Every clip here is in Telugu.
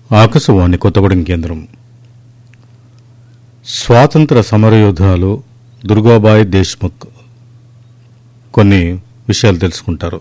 ఆకాశవాణి కొత్తగూడెం కేంద్రం స్వాతంత్ర సమరయోధురాలు దుర్గాబాయి దేశ్ముఖ్ కొన్ని విషయాలు తెలుసుకుంటారు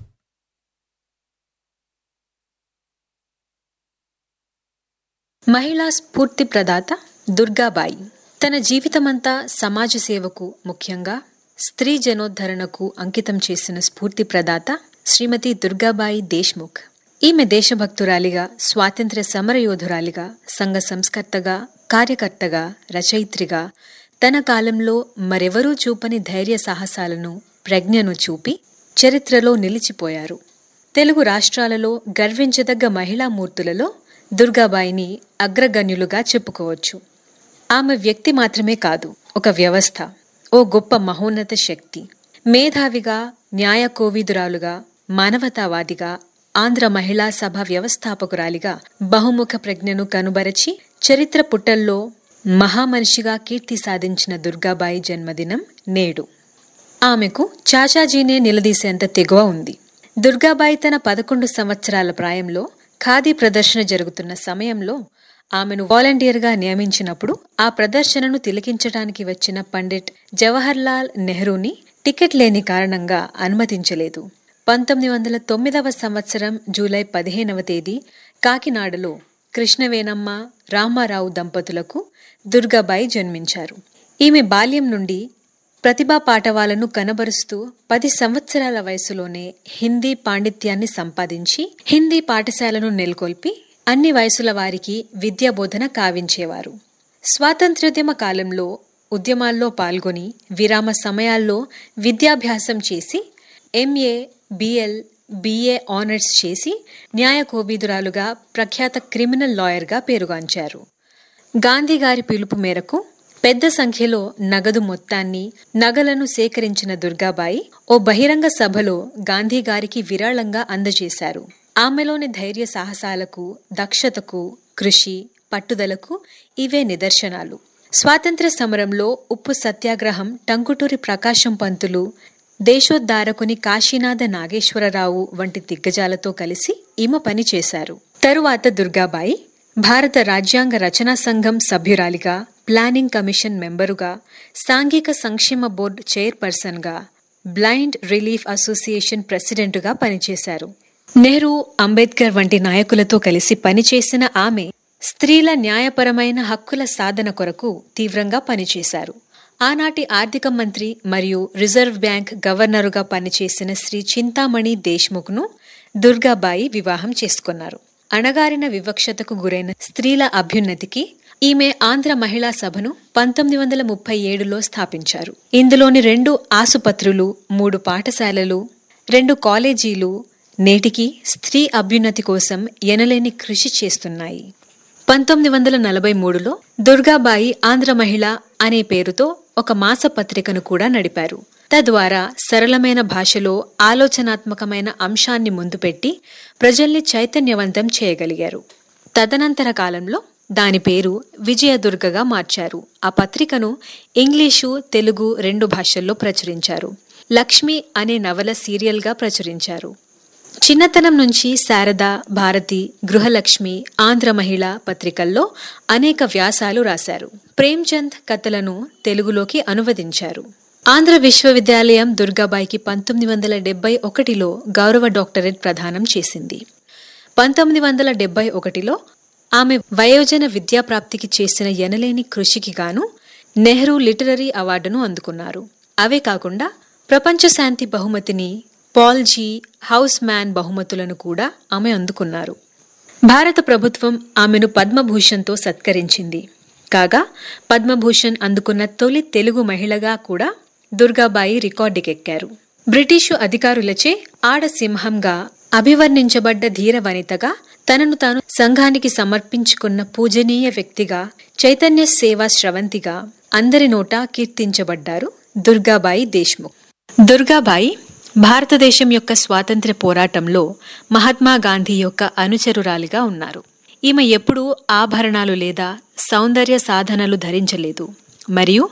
మహిళా స్ఫూర్తి ప్రదాత దుర్గాబాయి తన జీవితమంతా సమాజ సేవకు ముఖ్యంగా స్త్రీ జనోద్ధరణకు అంకితం చేసిన స్ఫూర్తి ప్రదాత శ్రీమతి దుర్గాబాయి దేశ్ముఖ్ ఈమె దేశభక్తురాలిగా స్వాతంత్ర్య సమరయోధురాలిగా సంఘ సంస్కర్తగా కార్యకర్తగా రచయిత్రిగా తన కాలంలో మరెవరూ చూపని ధైర్య సాహసాలను ప్రజ్ఞను చూపి చరిత్రలో నిలిచిపోయారు తెలుగు రాష్ట్రాలలో గర్వించదగ్గ మహిళా మూర్తులలో దుర్గాబాయిని అగ్రగణ్యులుగా చెప్పుకోవచ్చు ఆమె వ్యక్తి మాత్రమే కాదు ఒక వ్యవస్థ ఓ గొప్ప మహోన్నత శక్తి మేధావిగా న్యాయ కోవిదురాలుగా మానవతావాదిగా ఆంధ్ర మహిళా సభ వ్యవస్థాపకురాలిగా బహుముఖ ప్రజ్ఞను కనుబరచి చరిత్ర పుటల్లో మహామనిషిగా కీర్తి సాధించిన దుర్గాబాయి జన్మదినం నేడు ఆమెకు చాచాజీనే నిలదీసేంత తెగువ ఉంది దుర్గాబాయి తన పదకొండు సంవత్సరాల ప్రాయంలో ఖాదీ ప్రదర్శన జరుగుతున్న సమయంలో ఆమెను వాలంటీర్గా నియమించినప్పుడు ఆ ప్రదర్శనను తిలకించడానికి వచ్చిన పండిట్ జవహర్లాల్ నెహ్రూని టికెట్ లేని కారణంగా అనుమతించలేదు పంతొమ్మిది వందల తొమ్మిదవ సంవత్సరం జూలై పదిహేనవ తేదీ కాకినాడలో కృష్ణవేనమ్మ రామారావు దంపతులకు దుర్గాబాయి జన్మించారు ఈమె బాల్యం నుండి ప్రతిభా పాఠవాలను కనబరుస్తూ పది సంవత్సరాల వయసులోనే హిందీ పాండిత్యాన్ని సంపాదించి హిందీ పాఠశాలను నెలకొల్పి అన్ని వయసుల వారికి విద్యాబోధన కావించేవారు స్వాతంత్ర్యోద్యమ కాలంలో ఉద్యమాల్లో పాల్గొని విరామ సమయాల్లో విద్యాభ్యాసం చేసి ఎంఏ బిఎల్ బిఏ ఆనర్స్ చేసి న్యాయ కోవిదురాలుగా ప్రఖ్యాత క్రిమినల్ లాయర్గా పేరుగాంచారు గాంధీ గారి పిలుపు మేరకు పెద్ద సంఖ్యలో నగదు మొత్తాన్ని నగలను సేకరించిన దుర్గాబాయి ఓ బహిరంగ సభలో గాంధీ గారికి విరాళంగా అందజేశారు ఆమెలోని ధైర్య సాహసాలకు దక్షతకు కృషి పట్టుదలకు ఇవే నిదర్శనాలు స్వాతంత్ర సమరంలో ఉప్పు సత్యాగ్రహం టంకుటూరి ప్రకాశం పంతులు దేశోద్ధారకుని కాశీనాథ నాగేశ్వరరావు వంటి దిగ్గజాలతో కలిసి ఈమె పనిచేశారు తరువాత దుర్గాబాయి భారత రాజ్యాంగ రచనా సంఘం సభ్యురాలిగా ప్లానింగ్ కమిషన్ మెంబరుగా సాంఘిక సంక్షేమ బోర్డు చైర్పర్సన్గా బ్లైండ్ రిలీఫ్ అసోసియేషన్ ప్రెసిడెంటుగా పనిచేశారు నెహ్రూ అంబేద్కర్ వంటి నాయకులతో కలిసి పనిచేసిన ఆమె స్త్రీల న్యాయపరమైన హక్కుల సాధన కొరకు తీవ్రంగా పనిచేశారు ఆనాటి ఆర్థిక మంత్రి మరియు రిజర్వ్ బ్యాంక్ గవర్నరుగా పనిచేసిన శ్రీ చింతామణి దేశ్ముఖ్ను దుర్గాబాయి వివాహం చేసుకున్నారు అణగారిన వివక్షతకు గురైన స్త్రీల అభ్యున్నతికి ఈమె ఆంధ్ర మహిళా సభను పంతొమ్మిది వందల ముప్పై ఏడులో స్థాపించారు ఇందులోని రెండు ఆసుపత్రులు మూడు పాఠశాలలు రెండు కాలేజీలు నేటికి స్త్రీ అభ్యున్నతి కోసం ఎనలేని కృషి చేస్తున్నాయి పంతొమ్మిది వందల నలభై మూడులో దుర్గాబాయి ఆంధ్ర మహిళ అనే పేరుతో ఒక మాసపత్రికను కూడా నడిపారు తద్వారా సరళమైన భాషలో ఆలోచనాత్మకమైన అంశాన్ని ముందు పెట్టి ప్రజల్ని చైతన్యవంతం చేయగలిగారు తదనంతర కాలంలో దాని పేరు విజయదుర్గగా మార్చారు ఆ పత్రికను ఇంగ్లీషు తెలుగు రెండు భాషల్లో ప్రచురించారు లక్ష్మి అనే నవల సీరియల్గా ప్రచురించారు చిన్నతనం నుంచి శారద భారతి గృహలక్ష్మి ఆంధ్ర మహిళ పత్రికల్లో అనేక వ్యాసాలు రాశారు ప్రేమ్చంద్ కథలను తెలుగులోకి అనువదించారు ఆంధ్ర విశ్వవిద్యాలయం దుర్గాబాయికి పంతొమ్మిది వందల డెబ్బై ఒకటిలో గౌరవ డాక్టరేట్ ప్రదానం చేసింది పంతొమ్మిది వందల డెబ్బై ఒకటిలో ఆమె వయోజన విద్యాప్రాప్తికి చేసిన ఎనలేని కృషికి గాను నెహ్రూ లిటరరీ అవార్డును అందుకున్నారు అవే కాకుండా ప్రపంచ శాంతి బహుమతిని పాల్ జీ హౌస్ మ్యాన్ బహుమతులను కూడా ఆమె అందుకున్నారు భారత ప్రభుత్వం ఆమెను పద్మభూషణ్తో సత్కరించింది కాగా పద్మభూషణ్ అందుకున్న తొలి తెలుగు మహిళగా కూడా దుర్గాబాయి రికార్డుకెక్కారు బ్రిటిషు అధికారులచే ఆడ సింహంగా అభివర్ణించబడ్డ ధీర వనితగా తనను తాను సంఘానికి సమర్పించుకున్న పూజనీయ వ్యక్తిగా చైతన్య సేవా స్రవంతిగా అందరి నోటా కీర్తించబడ్డారు దుర్గాబాయి దేశ్ముఖ్ దుర్గాబాయి భారతదేశం యొక్క స్వాతంత్ర్య పోరాటంలో మహాత్మా గాంధీ యొక్క అనుచరురాలిగా ఉన్నారు ఈమె ఎప్పుడూ ఆభరణాలు లేదా సౌందర్య సాధనలు ధరించలేదు మరియు